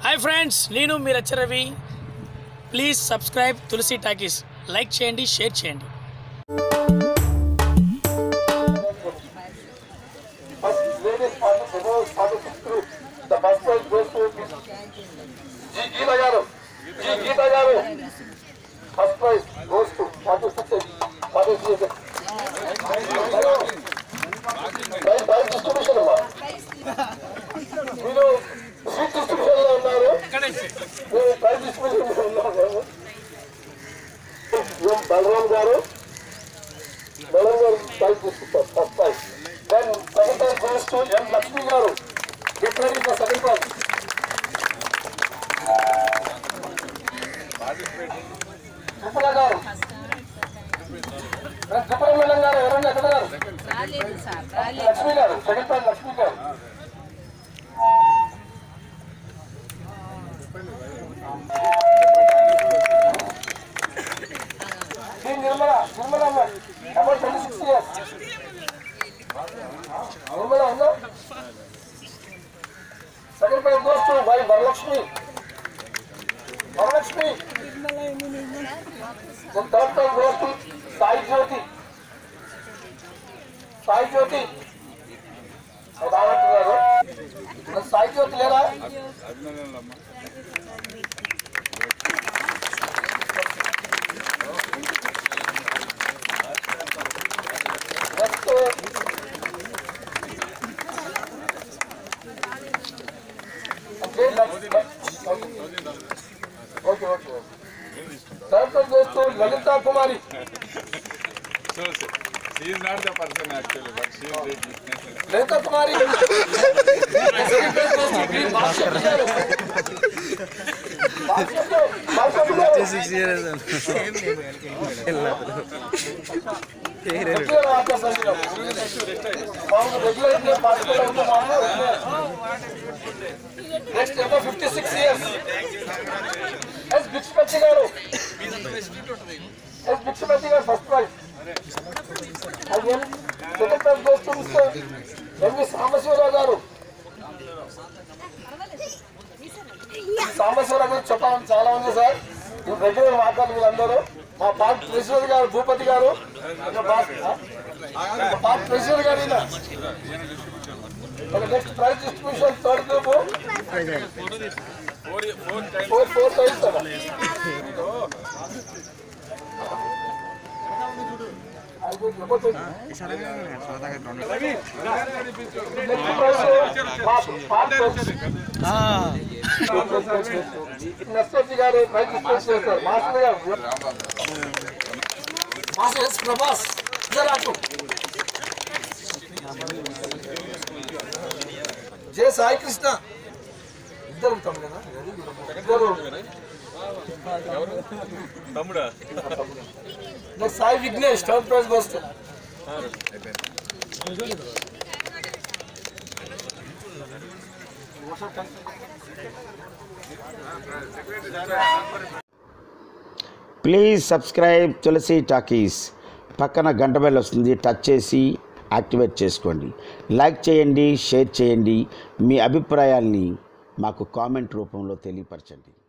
Hi friends నేను మీ Ravi please subscribe Tulasi talkies like చేయండి షేర్ చేయండి First ladies party, promote participants group. The first prize goes to Miss G. Geeta Garu. G. Geeta Garu. First prize goes to participants. Participants. Prize, prize distribution అమ్మా. మీరు sweet distribution లో ఉన్నారు మీరు prize distribution లో ఉన్నారు ఎం బలరాం గారు బలరాం గారు prize తీసుకుంటారు first prize then second prize goes to M Lakshmi గారు get ready for second prize Subbala గారు త్రిపుర మేడం గారు ఎవరైనా ఎక్కడ గారు రాలేదు సార్ రాలేదు లక్ష్మి గారు సెకండ్ ప్రైజ్ లక్ష్మి గారు Shri Nirmala Nirmala about twenty six years Nirmala ఉందా second prize goes to Y Varalakshmi Varalakshmi then third prize goes to Sai Jyothi Sai Jyothi రావట్టు గారు మరి సాయి జ్యోతి లేదా next okay okay third prize goes to Lalitha Kumari So, she is not the person actually, but she is the business. Lalitha Kumari second prize goes to B Bhaskar గారు భాస్కర్ గారు భాస్కర్ గారు regular water సంగీతం మామూలు regular గా పార్టిసిపేట్ అవుతున్నాము నెక్స్ట్ ఏమో fifty six years S Bikshapathi గారు S Bikshapathi గారు first prize again second prize goes to mister MV Sambasivarao గారు సాంబశివరావు గారు చెప్పాలని చాలా ఉంది సార్ ఇది రెగ్యులర్ మాట్లాడు వీళ్ళందరూ మా పార్టీ ప్రెసిడెంట్ గారు భూపతి గారు ఇంకా బా- మా పార్టీ ప్రెసిడెంట్ గారు ఈయన next prize distribution third group Four, four times. Four four times కదా నర్సీ గారు ప్రైజ్ డిస్ట్రిబ్యూట్ చేస్తారు మాస్టర్ గారు మాస్టర్ ఎస్ ప్రభాస్ జరాకు జే సాయి కృష్ణ ఇద్దరు తమ్ముడు కదా ఇద్దరు తమ్ముడా next Sai Vignesh third prize goes to please subscribe Tulasi talkies పక్కన గంట బెల్ వస్తుంది టచ్ చేసి యాక్టివేట్ చేసుకోండి లైక్ చేయండి షేర్ చేయండి మీ అభిప్రాయాల్ని మాకు కామెంట్ రూపంలో తెలియపరచండి